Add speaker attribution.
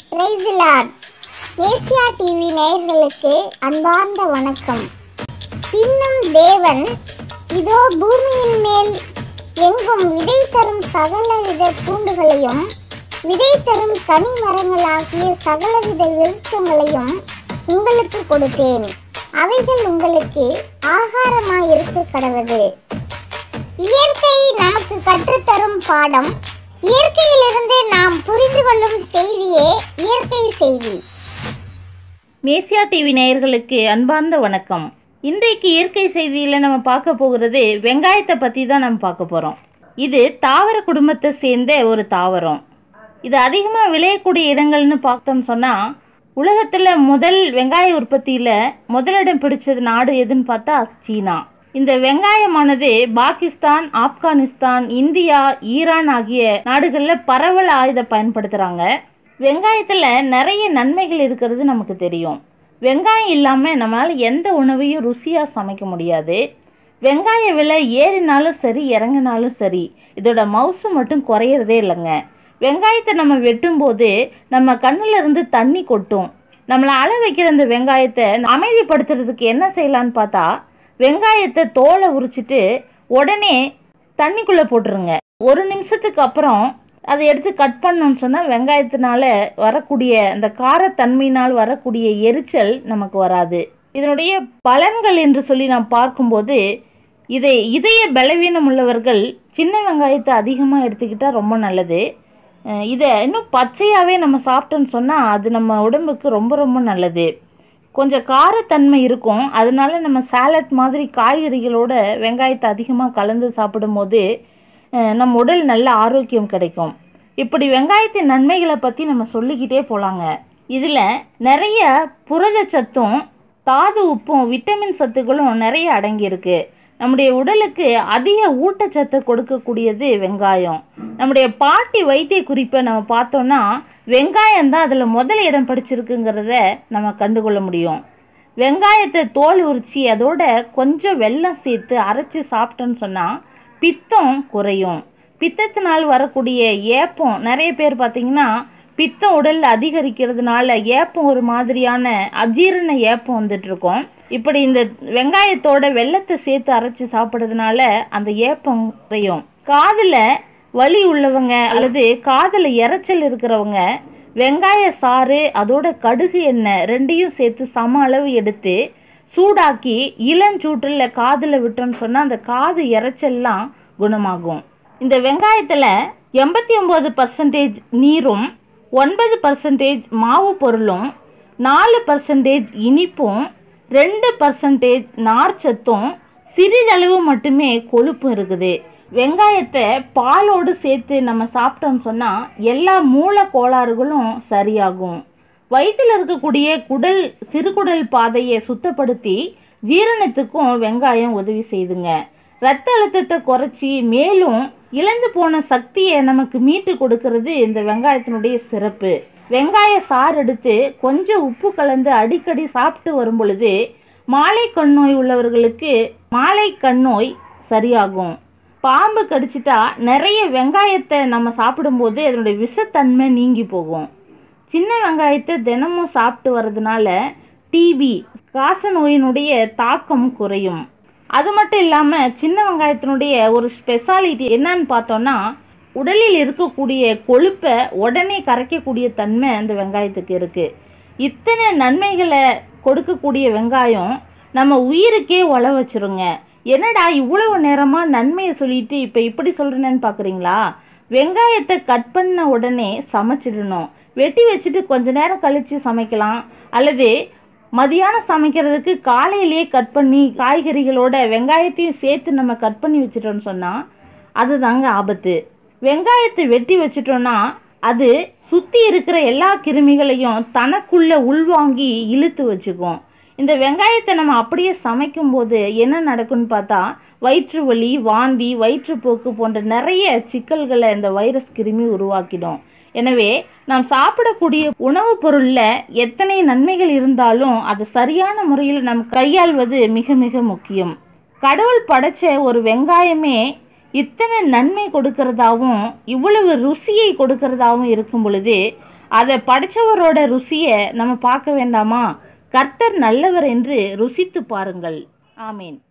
Speaker 1: பிரைசிலாட் Asia TV நேயர்களுக்கு அன்பார்ந்த வணக்கம் பின்னும் தேவன் இதோ பூமியின் மேல் எங்கும் விதை தரும் சகலவித பூண்டுகளையும் விதை தரும் கனி மரங்களாகிய சகலவித விருட்சங்களையும் உங்களுக்கு கொடுத்தேன் அவைகள் உங்களுக்கு ஆகாரமாயிருக்க கடவது இயற்கை நமக்கு கற்றுத்தரும் பாடம் இயற்கையிலிருந்து நாம் புரிந்து கொள்ளும் செய்தியே இயற்கை செய்தி
Speaker 2: மேசியா டிவி நேயர்களுக்கு அன்பார்ந்த வணக்கம் இன்றைக்கு இயற்கை செய்தியில் நம்ம பார்க்க போகிறது வெங்காயத்தை பற்றி தான் நம்ம பார்க்க போகிறோம் இது தாவர குடும்பத்தை சேர்ந்த ஒரு தாவரம் இது அதிகமாக விளையக்கூடிய இடங்கள்னு பார்த்தோம்னு சொன்னால் உலகத்தில் முதல் வெங்காய உற்பத்தியில் முதலிடம் பிடிச்சது நாடு எதுன்னு பார்த்தா சீனா இந்த வெங்காயமானது பாகிஸ்தான் ஆப்கானிஸ்தான் இந்தியா ஈரான் ஆகிய நாடுகளில் பரவல் ஆயுத பயன்படுத்துகிறாங்க வெங்காயத்தில் நிறைய நன்மைகள் இருக்கிறது நமக்கு தெரியும் வெங்காயம் இல்லாமல் நம்மளால் எந்த உணவையும் ருசியாக சமைக்க முடியாது வெங்காய விலை ஏறினாலும் சரி இறங்கினாலும் சரி இதோட மவுசு மட்டும் குறையிறதே இல்லைங்க வெங்காயத்தை நம்ம வெட்டும்போது நம்ம கண்ணுல இருந்து தண்ணி கொட்டும் நம்மளை அள வைக்கிற அந்த வெங்காயத்தை அமைதிப்படுத்துறதுக்கு என்ன செய்யலான்னு பார்த்தா வெங்காயத்தை தோலை உரிச்சிட்டு உடனே தண்ணிக்குள்ளே போட்டுருங்க ஒரு நிமிஷத்துக்கு அப்புறம் அதை எடுத்து கட் பண்ணோம்னு சொன்னால் வெங்காயத்தினால வரக்கூடிய அந்த காரத்தன்மையினால் வரக்கூடிய எரிச்சல் நமக்கு வராது இதனுடைய பலன்கள் என்று சொல்லி நாம் பார்க்கும்போது இதை இதய பலவீனம் உள்ளவர்கள் சின்ன வெங்காயத்தை அதிகமாக எடுத்துக்கிட்டால் ரொம்ப நல்லது அஹ் இதை இன்னும் பச்சையாகவே நம்ம சாப்பிட்டோன்னு சொன்னால் அது நம்ம உடம்புக்கு ரொம்ப ரொம்ப நல்லது கொஞ்சம் காரத்தன்மை இருக்கும் அதனால நம்ம சாலட் மாதிரி காய்கறிகளோட வெங்காயத்தை அதிகமாக கலந்து சாப்பிடும்போது அஹ், நம்ம உடல் நல்ல ஆரோக்கியம் கிடைக்கும் இப்படி வெங்காயத்தின் நன்மைகளை பற்றி நம்ம சொல்லிக்கிட்டே போகலாங்க இதில் நிறைய புரதச்சத்தும் தாது உப்பும் விட்டமின் சத்துக்களும் நிறைய அடங்கியிருக்கு நம்முடைய உடலுக்கு அதிக ஊட்டச்சத்தை கொடுக்கக்கூடியது வெங்காயம் நம்முடைய பாட்டி வைத்திய குறிப்பை நம்ம பார்த்தோம்னா வெங்காயம் தான் அதில் முதல் இடம் படிச்சிருக்குங்கிறத நம்ம கண்டுகொள்ள முடியும் வெங்காயத்தை தோல் உரிச்சி அதோட கொஞ்சம் வெல்லம் சேர்த்து அரைச்சி சாப்பிட்டோன்னு சொன்னால் பித்தம் குறையும் பித்தத்தினால் வரக்கூடிய ஏப்பம் நிறைய பேர் பார்த்தீங்கன்னா பித்தம் உடல்ல அதிகரிக்கிறதுனால ஏப்பம் ஒரு மாதிரியான அஜீரண ஏப்பம் வந்துட்டு இருக்கும் இப்படி இந்த வெங்காயத்தோட வெள்ளத்தை சேர்த்து அரைச்சி சாப்பிட்றதுனால அந்த ஏப்பம் குறையும் காதுல வலி உள்ளவங்க அல்லது காதுல இரைச்சல் இருக்கிறவங்க வெங்காய சாறு அதோட கடுகு எண்ணெய் ரெண்டையும் சேர்த்து சம அளவு எடுத்து சூடாக்கி இளஞ்சூட்டில் காதில் விட்டோன்னு சொன்னால் அந்த காது இரைச்சல்லாம் குணமாகும் இந்த வெங்காயத்தில் எண்பத்தி ஒம்பது பர்சன்டேஜ் நீரும் ஒன்பது பர்சன்டேஜ் மாவு பொருளும் நாலு பர்சன்டேஜ் இனிப்பும் ரெண்டு பர்சன்டேஜ் நார்ச்சத்தும் சிறிதளவு மட்டுமே கொழுப்பும் இருக்குது வெங்காயத்தை பாலோடு சேர்த்து நம்ம சாப்பிட்டோம்னு சொன்னால் எல்லா மூல கோளாறுகளும் சரியாகும் வயிற்றில் இருக்கக்கூடிய குடல் சிறுகுடல் பாதையை சுத்தப்படுத்தி ஜீரணத்துக்கும் வெங்காயம் உதவி செய்துங்க ரத்த அழுத்தத்தை குறைச்சி மேலும் இழந்து போன சக்தியை நமக்கு மீட்டு கொடுக்கறது இந்த வெங்காயத்தினுடைய சிறப்பு வெங்காய சாறு எடுத்து கொஞ்சம் உப்பு கலந்து அடிக்கடி சாப்பிட்டு வரும் பொழுது மாலை கண்ணோய் உள்ளவர்களுக்கு மாலை கண்ணோய் சரியாகும் பாம்பு கடிச்சிட்டா நிறைய வெங்காயத்தை நம்ம சாப்பிடும்போது அதனுடைய விஷத்தன்மை நீங்கி போகும் சின்ன வெங்காயத்தை தினமும் சாப்பிட்டு வர்றதுனால டிபி காச நோயினுடைய தாக்கம் குறையும் அது மட்டும் இல்லாமல் சின்ன வெங்காயத்தினுடைய ஒரு ஸ்பெஷாலிட்டி என்னன்னு பார்த்தோன்னா உடலில் இருக்கக்கூடிய கொழுப்பை உடனே கரைக்கக்கூடிய தன்மை அந்த வெங்காயத்துக்கு இருக்குது இத்தனை நன்மைகளை கொடுக்கக்கூடிய வெங்காயம் நம்ம உயிருக்கே உழ வச்சிருங்க என்னடா இவ்வளவு நேரமாக நன்மையை சொல்லிட்டு இப்போ இப்படி சொல்கிறேன்னு பார்க்குறீங்களா வெங்காயத்தை கட் பண்ண உடனே சமைச்சிடணும் வெட்டி வச்சுட்டு கொஞ்ச நேரம் கழித்து சமைக்கலாம் அல்லது மதியானம் சமைக்கிறதுக்கு காலையிலேயே கட் பண்ணி காய்கறிகளோட வெங்காயத்தையும் சேர்த்து நம்ம கட் பண்ணி வச்சிட்டோம்னு சொன்னால் அதுதாங்க ஆபத்து வெங்காயத்தை வெட்டி வச்சிட்டோம்னா அது சுற்றி இருக்கிற எல்லா கிருமிகளையும் தனக்குள்ள உள்வாங்கி இழுத்து வச்சுக்கும் இந்த வெங்காயத்தை நம்ம அப்படியே சமைக்கும்போது என்ன நடக்கும்னு பார்த்தா வயிற்று வலி வாந்தி வயிற்றுப்போக்கு போன்ற நிறைய சிக்கல்களை இந்த வைரஸ் கிருமி உருவாக்கிடும் எனவே நாம் சாப்பிடக்கூடிய உணவுப் பொருளில் எத்தனை நன்மைகள் இருந்தாலும் அது சரியான முறையில் நாம் கையாள்வது மிக மிக முக்கியம் கடவுள் படைச்ச ஒரு வெங்காயமே இத்தனை நன்மை கொடுக்கறதாவும் இவ்வளவு ருசியை கொடுக்கறதாவும் இருக்கும் பொழுது அதை படைச்சவரோட ருசியை நம்ம பார்க்க வேண்டாமா கர்த்தர் நல்லவர் என்று ருசித்து பாருங்கள் ஆமேன்